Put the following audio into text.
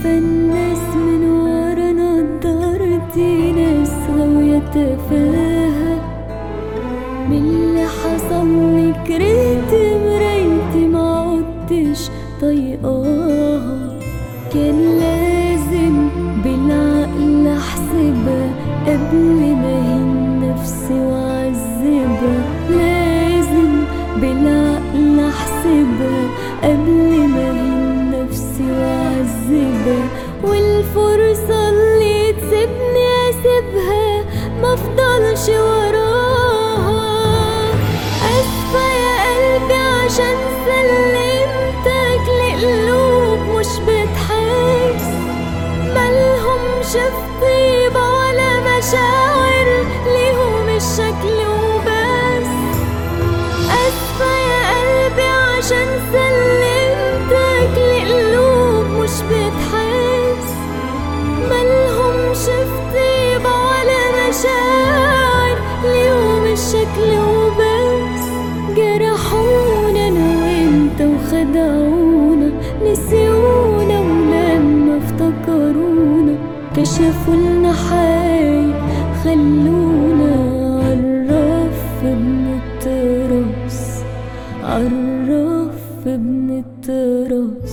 شايفة الناس من ورا نضارتي ناس غاوية تفاهة من اللي حصل لي كرهت مرايتي ما عدتش طايقاها كان لازم بالعقل احسبها قبل ما اهين نفسي واعذبها لازم بالعقل احسبها قبل ما اهين نفسي واعذبها والفرصة اللي تسيبني اسيبها مفضلش وراها اسفة يا قلبي عشان سلمتك لقلوب مش بتحس مالهمش في طيبة ولا مشاعر ليهم الشكل وبس اسفة يا قلبي عشان سلمتك لقلوب مش بتحس مالهمش في طيبة ولا مشاعر ليهم الشكل وبس جرحونا انا وانت وخدعونا نسيونا ولما افتكرونا كشفوا لنا حاجة خلونا عالرف ابن التراس عالرف ابن التراس